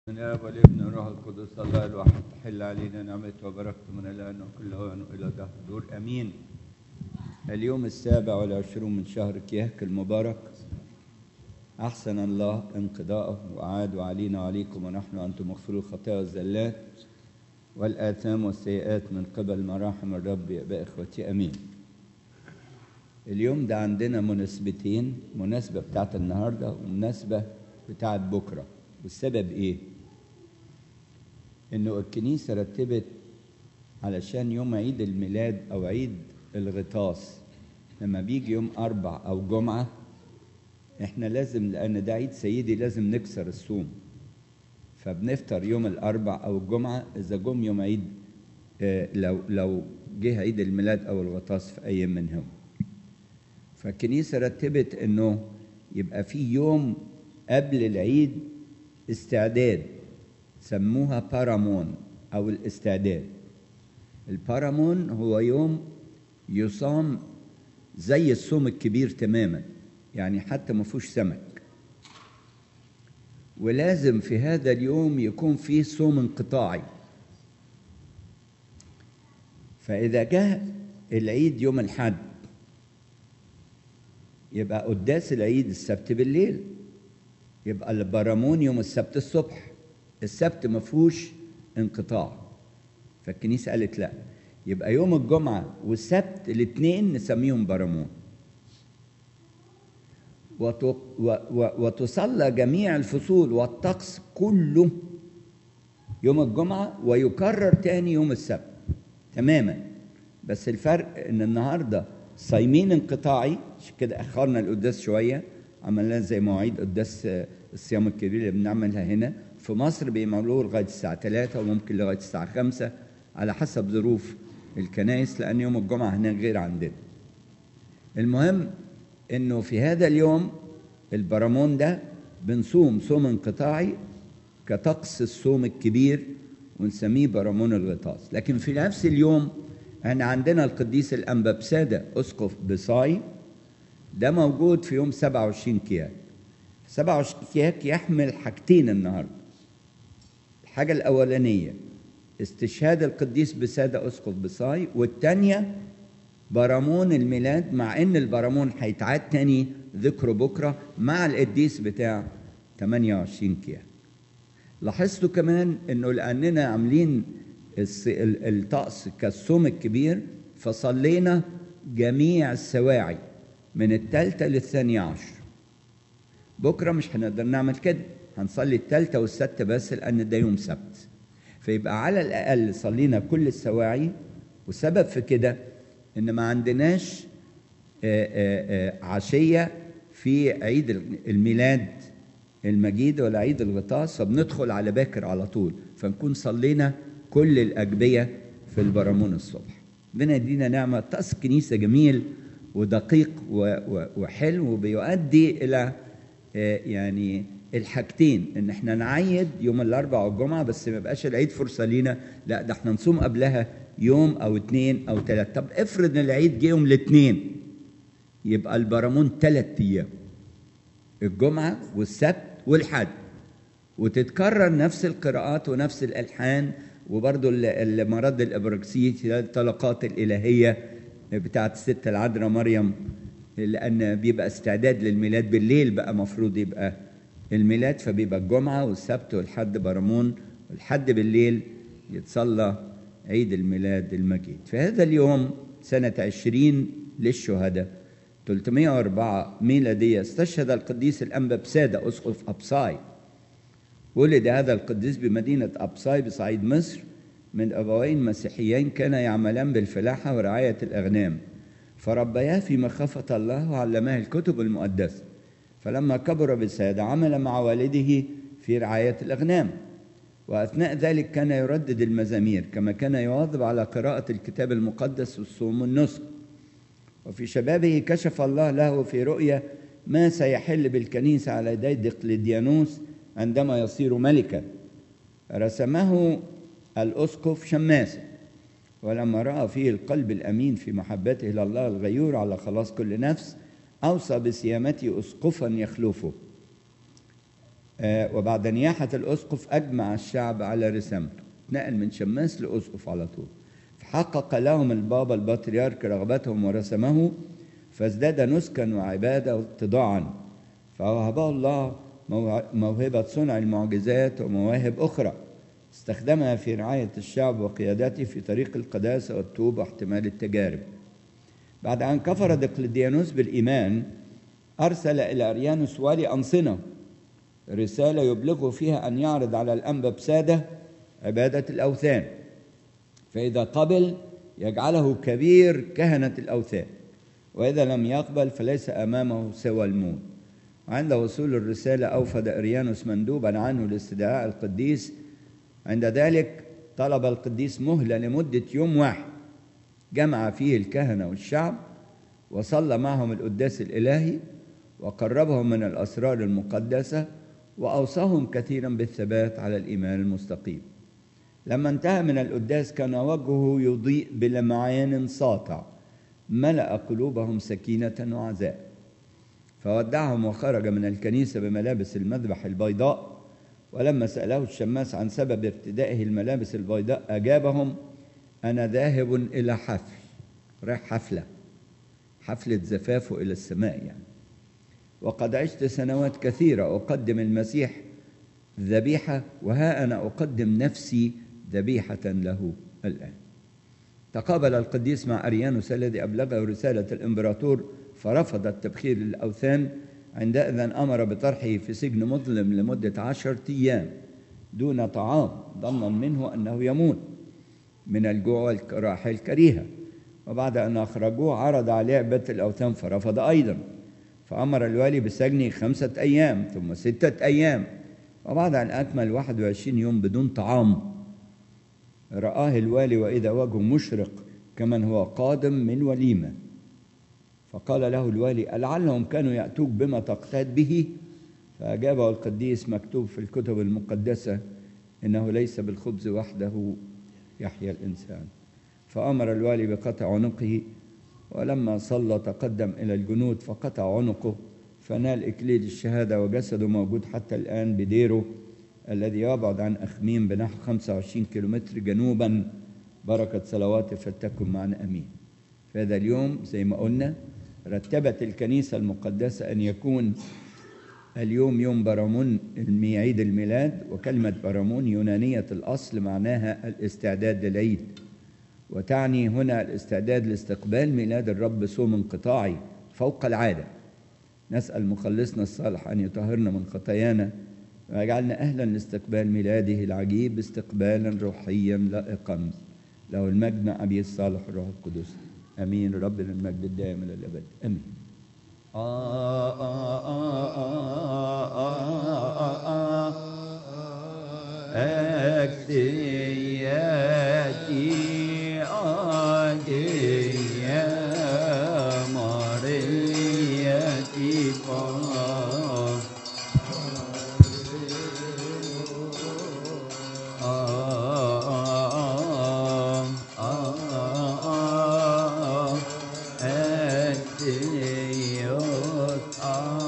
من الاب والابن والروح القدس الله الواحد تحل علينا نعمته وبركته من الان وكل اوان والى دهر دور امين اليوم السابع والعشرون من شهر كيهك المبارك احسن الله انقضاءه وعاد علينا وعليكم ونحن انتم مغفور الخطايا والزلات والاثام والسيئات من قبل مراحم الرب يا اخوتي امين اليوم ده عندنا مناسبتين مناسبة بتاعت النهاردة ومناسبة بتاعت بكرة والسبب ايه انه الكنيسة رتبت علشان يوم عيد الميلاد او عيد الغطاس لما بيجي يوم اربع او جمعة احنا لازم لان ده عيد سيدي لازم نكسر الصوم فبنفطر يوم الاربع او الجمعة اذا جم يوم عيد اه لو لو جه عيد الميلاد او الغطاس في اي منهم فالكنيسة رتبت انه يبقى في يوم قبل العيد استعداد سموها بارامون او الاستعداد البارامون هو يوم يصام زي الصوم الكبير تماما يعني حتى ما فيهوش سمك ولازم في هذا اليوم يكون فيه صوم انقطاعي فإذا جاء العيد يوم الحد يبقى قداس العيد السبت بالليل يبقى البرامون يوم السبت الصبح السبت ما فيهوش انقطاع فالكنيسه قالت لا يبقى يوم الجمعه والسبت الاثنين نسميهم برامون وتصلى جميع الفصول والطقس كله يوم الجمعه ويكرر تاني يوم السبت تماما بس الفرق ان النهارده صايمين انقطاعي عشان كده اخرنا القداس شويه عملناه زي مواعيد قداس الصيام الكبير اللي بنعملها هنا في مصر بيعملوه لغايه الساعه 3 وممكن لغايه الساعه 5 على حسب ظروف الكنائس لان يوم الجمعه هناك غير عندنا. المهم انه في هذا اليوم البرامون ده بنصوم صوم انقطاعي كطقس الصوم الكبير ونسميه برامون الغطاس، لكن في نفس اليوم احنا عندنا القديس الانبا بساده اسقف بصاي ده موجود في يوم 27 كياك 27 كياك يحمل حاجتين النهارده الحاجه الاولانيه استشهاد القديس بساده اسقف بصاي والثانيه برامون الميلاد مع ان البرامون هيتعاد تاني ذكره بكره مع القديس بتاع 28 كياك لاحظتوا كمان انه لاننا عاملين الطقس كالصوم الكبير فصلينا جميع السواعي من الثالثة للثانية عشر بكرة مش هنقدر نعمل كده هنصلي الثالثة والستة بس لأن ده يوم سبت فيبقى على الأقل صلينا كل السواعي وسبب في كده إن ما عندناش عشية في عيد الميلاد المجيد ولا عيد الغطاس فبندخل على باكر على طول فنكون صلينا كل الأجبية في البرامون الصبح ربنا يدينا نعمة طقس كنيسة جميل ودقيق وحلو وبيؤدي إلى يعني الحاجتين ان احنا نعيد يوم الاربعاء والجمعه بس ما يبقاش العيد فرصه لينا لا ده احنا نصوم قبلها يوم او اتنين او تلات طب افرض ان العيد جه يوم الاثنين يبقى البرامون تلات ايام الجمعه والسبت والحد وتتكرر نفس القراءات ونفس الالحان وبرضه المرض الابراكسية الطلقات الالهيه بتاعت الست العذراء مريم لان بيبقى استعداد للميلاد بالليل بقى مفروض يبقى الميلاد فبيبقى الجمعه والسبت والحد برمون والحد بالليل يتصلى عيد الميلاد المجيد في هذا اليوم سنة عشرين للشهداء 304 ميلادية استشهد القديس الأنبا بسادة أسقف أبصاي ولد هذا القديس بمدينة أبصاي بصعيد مصر من أبوين مسيحيين كان يعملان بالفلاحة ورعاية الأغنام فربياه في مخافة الله وعلماه الكتب المقدسة فلما كبر بالسادة عمل مع والده في رعاية الأغنام وأثناء ذلك كان يردد المزامير كما كان يواظب على قراءة الكتاب المقدس والصوم والنسك وفي شبابه كشف الله له في رؤيا ما سيحل بالكنيسة على يدي دقلديانوس عندما يصير ملكا رسمه الأسقف شماسة ولما رأى فيه القلب الأمين في محبته إلى الله الغيور على خلاص كل نفس أوصى بصيامته أسقفا يخلفه آه، وبعد نياحة الأسقف أجمع الشعب على رسامته نقل من شماس لأسقف على طول فحقق لهم البابا البطريرك رغبتهم ورسمه فازداد نسكا وعبادة واتضاعا فوهبه الله موع- موهبة صنع المعجزات ومواهب أخرى استخدمها في رعاية الشعب وقيادته في طريق القداسة والتوبة واحتمال التجارب بعد أن كفر دقلديانوس بالإيمان أرسل إلى أريانوس والي أنصنة رسالة يبلغه فيها أن يعرض على الأنبا بسادة عبادة الأوثان فإذا قبل يجعله كبير كهنة الأوثان وإذا لم يقبل فليس أمامه سوى الموت عند وصول الرسالة أوفد إريانوس مندوبا عنه لاستدعاء القديس عند ذلك طلب القديس مهلة لمدة يوم واحد جمع فيه الكهنة والشعب وصلى معهم القداس الإلهي وقربهم من الأسرار المقدسة وأوصاهم كثيرا بالثبات على الإيمان المستقيم لما انتهى من القداس كان وجهه يضيء بلمعان ساطع ملأ قلوبهم سكينة وعزاء فودعهم وخرج من الكنيسة بملابس المذبح البيضاء ولما سأله الشماس عن سبب ارتدائه الملابس البيضاء أجابهم أنا ذاهب إلى حفل رايح حفلة حفلة زفافه إلى السماء يعني وقد عشت سنوات كثيرة أقدم المسيح ذبيحة وها أنا أقدم نفسي ذبيحة له الآن تقابل القديس مع أريانوس الذي أبلغه رسالة الإمبراطور فرفض التبخير للأوثان عندئذ أمر بطرحه في سجن مظلم لمدة عشرة أيام دون طعام ظنا منه أنه يموت من الجوع والراحة الكريهة وبعد أن أخرجوه عرض عليه عبادة الأوثان فرفض أيضا فأمر الوالي بسجنه خمسة أيام ثم ستة أيام وبعد أن أكمل 21 يوم بدون طعام رآه الوالي وإذا وجهه مشرق كمن هو قادم من وليمة فقال له الوالي ألعلهم كانوا يأتوك بما تقتاد به فأجابه القديس مكتوب في الكتب المقدسة إنه ليس بالخبز وحده يحيا الإنسان فأمر الوالي بقطع عنقه ولما صلى تقدم إلى الجنود فقطع عنقه فنال إكليل الشهادة وجسده موجود حتى الآن بديره الذي يبعد عن أخميم بنحو 25 كيلومتر جنوبا بركة صلواته فلتكن معنا أمين في هذا اليوم زي ما قلنا رتبت الكنيسة المقدسة أن يكون اليوم يوم برامون عيد الميلاد وكلمة برامون يونانية الأصل معناها الاستعداد للعيد وتعني هنا الاستعداد لاستقبال ميلاد الرب صوم انقطاعي فوق العادة نسأل مخلصنا الصالح أن يطهرنا من خطايانا ويجعلنا أهلا لاستقبال ميلاده العجيب استقبالا روحيا لائقا له المجد مع أبي الصالح الروح القدس أمين ربنا المجد الدائم إلى الأبد أمين آه آه آه آه آه آه آه أكتياتي آدي يا مريتي فا آه آه آه آه أنت يا